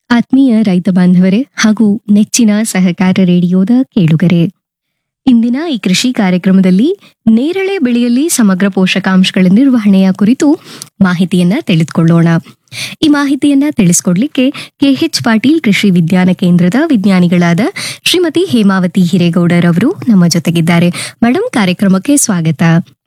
ಆತ್ಮೀಯ ರೈತ ಬಾಂಧವರೇ ಹಾಗೂ ನೆಚ್ಚಿನ ಸಹಕಾರ ರೇಡಿಯೋದ ಕೇಳುಗರೆ ಇಂದಿನ ಈ ಕೃಷಿ ಕಾರ್ಯಕ್ರಮದಲ್ಲಿ ನೇರಳೆ ಬೆಳೆಯಲ್ಲಿ ಸಮಗ್ರ ಪೋಷಕಾಂಶಗಳ ನಿರ್ವಹಣೆಯ ಕುರಿತು ಮಾಹಿತಿಯನ್ನ ತಿಳಿದುಕೊಳ್ಳೋಣ ಈ ಮಾಹಿತಿಯನ್ನ ತಿಳಿಸ್ಕೊಡ್ಲಿಕ್ಕೆ ಕೆಎಚ್ ಪಾಟೀಲ್ ಕೃಷಿ ವಿಜ್ಞಾನ ಕೇಂದ್ರದ ವಿಜ್ಞಾನಿಗಳಾದ ಶ್ರೀಮತಿ ಹೇಮಾವತಿ ಹಿರೇಗೌಡರವರು ನಮ್ಮ ಜೊತೆಗಿದ್ದಾರೆ ಮೇಡಮ್ ಕಾರ್ಯಕ್ರಮಕ್ಕೆ ಸ್ವಾಗತ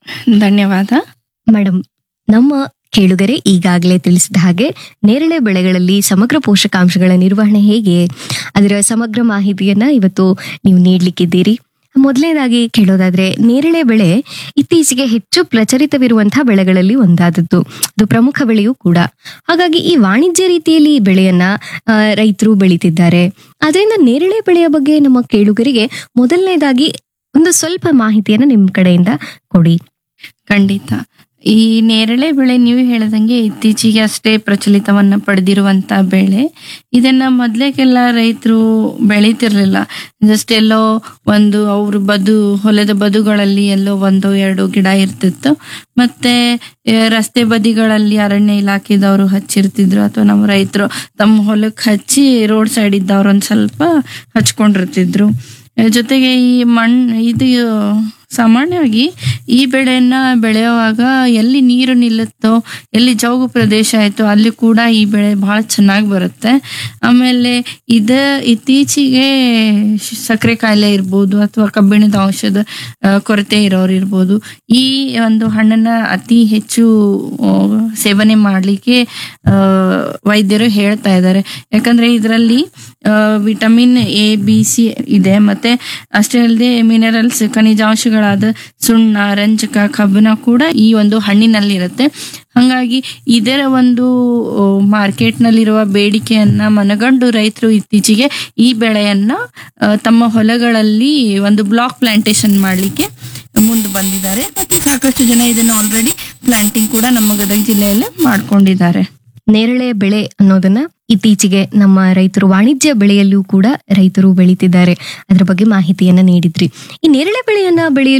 ಧನ್ಯವಾದ ಮೇಡಮ್ ನಮ್ಮ ಕೇಳುಗರೆ ಈಗಾಗಲೇ ತಿಳಿಸಿದ ಹಾಗೆ ನೇರಳೆ ಬೆಳೆಗಳಲ್ಲಿ ಸಮಗ್ರ ಪೋಷಕಾಂಶಗಳ ನಿರ್ವಹಣೆ ಹೇಗೆ ಅದರ ಸಮಗ್ರ ಮಾಹಿತಿಯನ್ನ ಇವತ್ತು ನೀವು ನೀಡ್ಲಿಕ್ಕಿದ್ದೀರಿ ಮೊದಲನೇದಾಗಿ ಕೇಳೋದಾದ್ರೆ ನೇರಳೆ ಬೆಳೆ ಇತ್ತೀಚೆಗೆ ಹೆಚ್ಚು ಪ್ರಚಲಿತವಿರುವಂತಹ ಬೆಳೆಗಳಲ್ಲಿ ಒಂದಾದದ್ದು ಅದು ಪ್ರಮುಖ ಬೆಳೆಯೂ ಕೂಡ ಹಾಗಾಗಿ ಈ ವಾಣಿಜ್ಯ ರೀತಿಯಲ್ಲಿ ಈ ಬೆಳೆಯನ್ನ ರೈತರು ಬೆಳೀತಿದ್ದಾರೆ ಅದರಿಂದ ನೇರಳೆ ಬೆಳೆಯ ಬಗ್ಗೆ ನಮ್ಮ ಕೇಳುಗರಿಗೆ ಮೊದಲನೇದಾಗಿ ಒಂದು ಸ್ವಲ್ಪ ಮಾಹಿತಿಯನ್ನ ನಿಮ್ಮ ಕಡೆಯಿಂದ ಕೊಡಿ ಖಂಡಿತ ಈ ನೇರಳೆ ಬೆಳೆ ನೀವು ಹೇಳದಂಗೆ ಇತ್ತೀಚೆಗೆ ಅಷ್ಟೇ ಪ್ರಚಲಿತವನ್ನ ಪಡೆದಿರುವಂತ ಬೆಳೆ ಇದನ್ನ ಮೊದ್ಲೇಗೆಲ್ಲ ರೈತರು ಬೆಳೀತಿರ್ಲಿಲ್ಲ ಜಸ್ಟ್ ಎಲ್ಲೋ ಒಂದು ಅವ್ರ ಬದು ಹೊಲದ ಬದುಗಳಲ್ಲಿ ಎಲ್ಲೋ ಒಂದು ಎರಡು ಗಿಡ ಇರ್ತಿತ್ತು ಮತ್ತೆ ಆ, ರಸ್ತೆ ಬದಿಗಳಲ್ಲಿ ಅರಣ್ಯ ಇಲಾಖೆದವರು ಹಚ್ಚಿರ್ತಿದ್ರು ಅಥವಾ ನಮ್ಮ ರೈತರು ತಮ್ಮ ಹೊಲಕ್ಕೆ ಹಚ್ಚಿ ರೋಡ್ ಸೈಡ್ ಇದ್ದವ್ರು ಒಂದ್ ಸ್ವಲ್ಪ ಹಚ್ಕೊಂಡಿರ್ತಿದ್ರು ಆ, ಜೊತೆಗೆ ಈ ಮಣ್ ಇದು ಸಾಮಾನ್ಯವಾಗಿ ಈ ಬೆಳೆಯನ್ನ ಬೆಳೆಯುವಾಗ ಎಲ್ಲಿ ನೀರು ನಿಲ್ಲುತ್ತೋ ಎಲ್ಲಿ ಜೌಗು ಪ್ರದೇಶ ಆಯ್ತೋ ಅಲ್ಲಿ ಕೂಡ ಈ ಬೆಳೆ ಬಹಳ ಚೆನ್ನಾಗಿ ಬರುತ್ತೆ ಆಮೇಲೆ ಇದ ಇತ್ತೀಚೆಗೆ ಶ್- ಸಕ್ಕರೆ ಕಾಯಿಲೆ ಇರ್ಬೋದು ಅಥವಾ ಕಬ್ಬಿಣದ ಔಷಧ ಆ, ಕೊರತೆ ಇರೋರು ಇರ್ಬೋದು ಈ ಒಂದು ಹಣ್ಣನ್ನ ಅತಿ ಹೆಚ್ಚು ಆ, ಸೇವನೆ ಮಾಡ್ಲಿಕ್ಕೆ ಆ, ವೈದ್ಯರು ಹೇಳ್ತಾ ಇದ್ದಾರೆ ಯಾಕಂದ್ರೆ ಇದರಲ್ಲಿ ವಿಟಮಿನ್ ಎ ಬಿ ಸಿ ಇದೆ ಮತ್ತೆ ಅಷ್ಟೇ ಅಲ್ಲದೆ ಮಿನರಲ್ಸ್ ಖನಿಜಾಂಶಗಳಾದ ಸುಣ್ಣ ರಂಜಕ ಕಬ್ಬಿಣ ಕೂಡ ಈ ಒಂದು ಹಣ್ಣಿನಲ್ಲಿ ಇರುತ್ತೆ ಹಾಗಾಗಿ ಇದರ ಒಂದು ಮಾರ್ಕೆಟ್ ನಲ್ಲಿರುವ ಬೇಡಿಕೆಯನ್ನ ಮನಗಂಡು ರೈತರು ಇತ್ತೀಚೆಗೆ ಈ ಬೆಳೆಯನ್ನ ಆ, ತಮ್ಮ ಹೊಲಗಳಲ್ಲಿ ಒಂದು ಬ್ಲಾಕ್ ಪ್ಲಾಂಟೇಶನ್ ಮಾಡ್ಲಿಕ್ಕೆ ಮುಂದೆ ಬಂದಿದ್ದಾರೆ ಮತ್ತೆ ಸಾಕಷ್ಟು ಜನ ಇದನ್ನ ಆಲ್ರೆಡಿ ಪ್ಲಾಂಟಿಂಗ್ ಕೂಡ ನಮ್ಮ ಗದಗ ಜಿಲ್ಲೆಯಲ್ಲೇ ಮಾಡ್ಕೊಂಡಿದ್ದಾರೆ ನೇರಳೆ ಬೆಳೆ ಅನ್ನೋದನ್ನ ಇತ್ತೀಚೆಗೆ ನಮ್ಮ ರೈತರು ವಾಣಿಜ್ಯ ಬೆಳೆಯಲ್ಲೂ ಕೂಡ ರೈತರು ಬೆಳೀತಿದ್ದಾರೆ ಅದರ ಬಗ್ಗೆ ಮಾಹಿತಿಯನ್ನ ನೀಡಿದ್ರಿ ಈ ನೇರಳೆ ಬೆಳೆಯನ್ನ ಬೆಳೆಯಲು